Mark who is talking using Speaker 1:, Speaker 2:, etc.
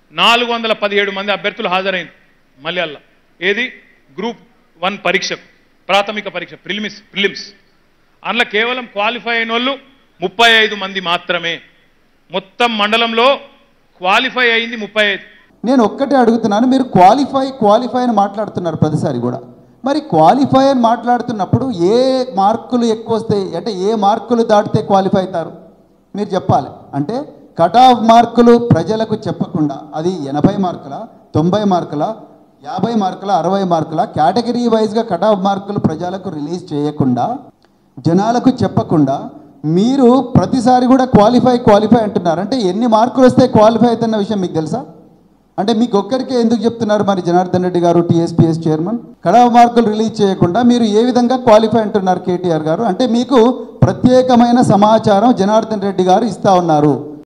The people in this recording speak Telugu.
Speaker 1: నాలుగు వందల పదిహేడు మంది అభ్యర్థులు హాజరైంది మళ్ళీ అల్లా ఏది గ్రూప్ వన్ పరీక్ష ప్రాథమిక పరీక్ష ప్రిలిమిస్ ప్రిలిమ్స్ అందులో కేవలం క్వాలిఫై అయిన వాళ్ళు ముప్పై ఐదు మంది మాత్రమే మొత్తం మండలంలో క్వాలిఫై అయింది ముప్పై ఐదు
Speaker 2: నేను ఒక్కటే అడుగుతున్నాను మీరు క్వాలిఫై క్వాలిఫై అని మాట్లాడుతున్నారు ప్రతిసారి కూడా మరి క్వాలిఫై అని మాట్లాడుతున్నప్పుడు ఏ మార్కులు ఎక్కువ వస్తాయి అంటే ఏ మార్కులు దాటితే క్వాలిఫై అవుతారు మీరు చెప్పాలి అంటే కట్ ఆఫ్ మార్కులు ప్రజలకు చెప్పకుండా అది ఎనభై మార్కుల తొంభై మార్కుల యాభై మార్కుల అరవై మార్కుల కేటగిరీ వైజ్గా కట్ ఆఫ్ మార్కులు ప్రజలకు రిలీజ్ చేయకుండా జనాలకు చెప్పకుండా మీరు ప్రతిసారి కూడా క్వాలిఫై క్వాలిఫై అంటున్నారు అంటే ఎన్ని మార్కులు వస్తే క్వాలిఫై అవుతున్న విషయం మీకు తెలుసా అంటే మీకు ఒక్కరికే ఎందుకు చెప్తున్నారు మరి జనార్దన్ రెడ్డి గారు టీఎస్పీఎస్ చైర్మన్ కడావ మార్కులు రిలీజ్ చేయకుండా మీరు ఏ విధంగా క్వాలిఫై అంటున్నారు కేటీఆర్ గారు అంటే మీకు ప్రత్యేకమైన సమాచారం జనార్దన్ రెడ్డి గారు ఇస్తా ఉన్నారు